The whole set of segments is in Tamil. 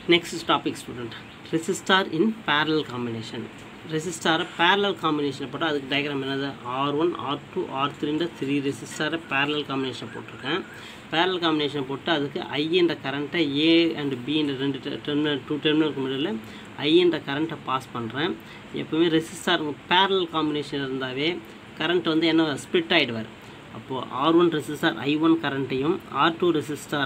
Next topic student resistor in parallel combination ரெசிஸ்டாரை பேரலல் காம்பினேஷன் போட்டால் அதுக்கு டயக்ராம் என்னது R one R two R த்ரீன்ற த்ரீ ரெசிஸ்டாரை பேரலல் காம்பினேஷன் போட்டிருக்கேன் பேரலல் காம்பினேஷன் போட்டு அதுக்கு ஐ என்ற கரண்ட்டை ஏ அண்ட் பி என்ற ரெண்டு டெர்மினல் டூ டெர்மினலுக்கு மிடில் ஐ என்ற கரண்ட்டை பாஸ் பண்ணுறேன் எப்போவுமே ரெசிஸ்டார் பேரலல் காம்பினேஷன் இருந்தாவே கரண்ட் வந்து என்ன ஸ்ப்ளிட் ஆகிடுவார் அப்போது R one resistor I one கரண்ட்டையும் R two resistor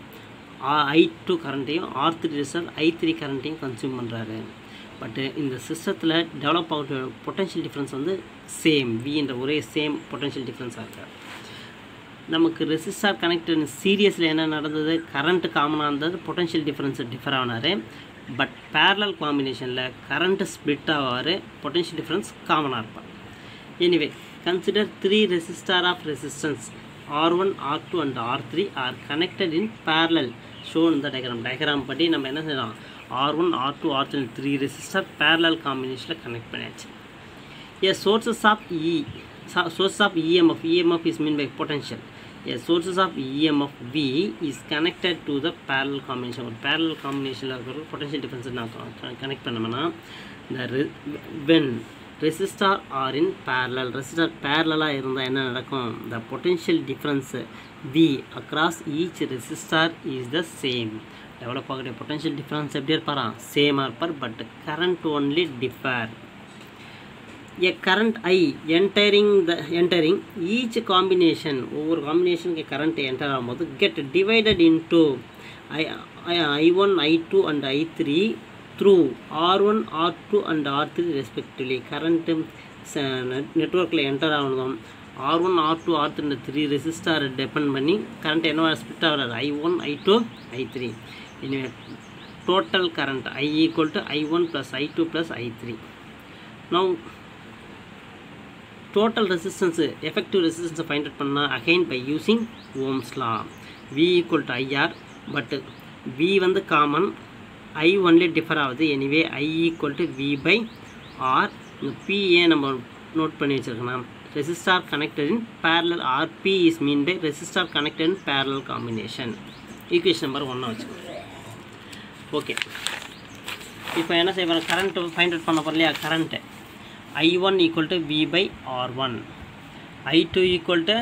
I two கரண்ட்டையும் R three resistor I three கரண்ட்டையும் கன்சியூம் பண்ணுறாரு பட்டு இந்த சிஸ்டத்தில் டெவலப் ஆகிற பொட்டன்ஷியல் டிஃப்ரென்ஸ் வந்து சேம் வின்ற ஒரே சேம் பொட்டன்ஷியல் டிஃப்ரென்ஸாக இருக்குது நமக்கு ரெசிஸ்டார் கனெக்டட் சீரியஸில் என்ன நடந்தது கரண்ட் காமனாக இருந்தது பொட்டன்ஷியல் டிஃப்ரென்ஸ் டிஃபர் ஆனார் பட் பேரலல் காம்பினேஷனில் கரண்ட் ஸ்ப்ளிட் ஆவார் பொட்டன்ஷியல் டிஃப்ரென்ஸ் காமனாக இருப்பார் anyway consider three resistor of resistance R1, R2 and R3 are connected in parallel shown in the diagram. diagram படி நம்ம என்ன செய்யலாம் R1, R2, R3 three resistor parallel காம்பினேஷனில் கனெக்ட் பண்ணியாச்சு A sources of E so- sources of EMF EMF is mean by potential A sources of EMF V is connected to the parallel combination ஒரு parallel combinationல இருக்கிற potential difference நான் கனெக்ட் பண்ணோம்னா இந்த re- when resistor are in parallel resistor parallel இருந்தால் என்ன நடக்கும் the potential difference V across each resistor is the same develop ஆகக்கூடிய potential difference எப்படி இருப்பாரா சேமாக இருப்பார் but current only differ a current I entering the entering each combination ஒவ்வொரு காம்பினேஷனுக்கு current enter ஆகும்போது get divided into I, I, I1, I2 and I3 through R1, R2 and R3 respectively current நெட்ஒர்க்கில் என்டர் ஆகணும் R one R two R three three resistor depend பண்ணி கரண்ட் என்ன ஸ்பிட் ஆகிறாரு I one I two I three இனிமேல் total current I equal to I one plus I two plus I three now total resistance effective ரெசிஸ்டன்ஸை ஃபைண்ட் அவுட் பண்ணால் again by using Ohm's law V equal to IR but V வந்து காமன் ஐ ஒன்லி டிஃபர் ஆகுது anyway I equal to V by R இந்த பிஏ நம்ம நோட் பண்ணி வச்சுருக்கோம் resistor connected in parallel RP is mean by resistor connected in parallel combination equation number ஒன்றை வச்சுக்கோங்க ஓகே இப்போ என்ன செய்வோம் கரண்ட் ஃபைண்ட் அவுட் பண்ண போகிறோம் இல்லையா current I one equal to V by R one I two equal to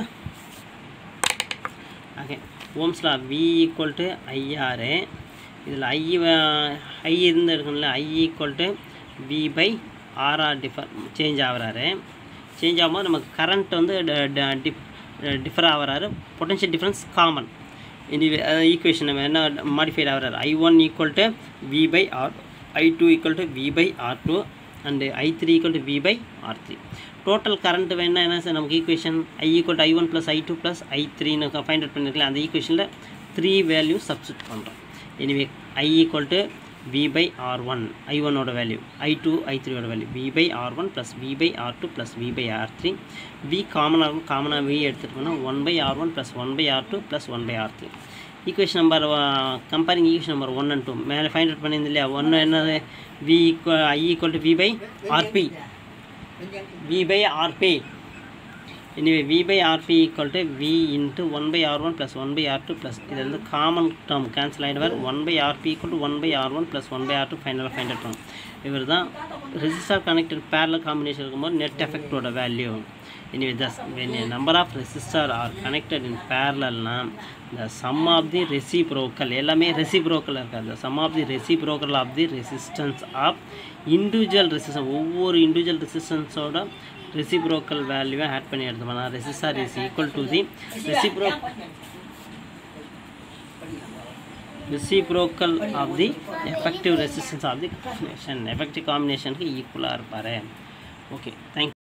okay Ohm's law V equal to IR இதில் ஐ ஐ இருந்து இருக்குங்களா I equal to V by RR differ change ஆகிறாரு சேஞ்ச் ஆகும்போது நமக்கு கரண்ட் வந்து டிஃபர் ஆகிறாரு பொட்டன்ஷியல் டிஃப்ரென்ஸ் காமன் இந்த ஈக்குவேஷன் என்ன மாடிஃபைட் ஆகிறாரு I one equal to V by R I two equal to V by R two and I three equal to V by R three total current வேணா என்ன சார் நமக்கு equation I equal to I one plus I two plus I த்ரீன்னு ஃபைண்ட் அவுட் பண்ணிருக்கலாம் அந்த ஈக்குவேஷனில் த்ரீ வேல்யூ சப்ஸ்டிட் பண்ணுறோம் anyway I equal to V by R one I ஒன்னோட வேல்யூ ஐ டூ ஐ த்ரீயோட value V by R one plus V by R two plus V by R three V காமனாக இருக்கும் காமனாக வி எடுத்துகிட்டு போனால் one by R one plus one by R two plus one by R three equation number comparing equation number one and two மேலே ஃபைண்ட் அவுட் பண்ணியிருந்தது இல்லையா ஒன்று என்னது V equal I equal to V by RP V by RP anyway V by RP equal to V into one by R one plus one by R two plus இது வந்து காமன் டேர்ம் கேன்சல் ஆகிடுவார் one by RP equal to one by R one plus one by R two ஃபைனலாக ஃபைண்ட் அவுட் பண்ணும் இவர் தான் ரெசிஸ்டார் கனெக்டட் பேரலல் காம்பினேஷன் இருக்கும்போது நெட் எஃபெக்டோட value anyway thus when number of resistor are connected in பேரலல்னா the sum of the reciprocal எல்லாமே reciprocal இருக்காது the sum of the reciprocal of the resistance of individual resistance ஒவ்வொரு individual resistanceோட reciprocal value ஆட் பண்ணி எடுத்தோம்னா resistor is equal to the reciprocal reciprocal of the effective resistance of the combination effective combinationக்கு ஈக்குவலாக இருப்பார் ஓகே தேங்க்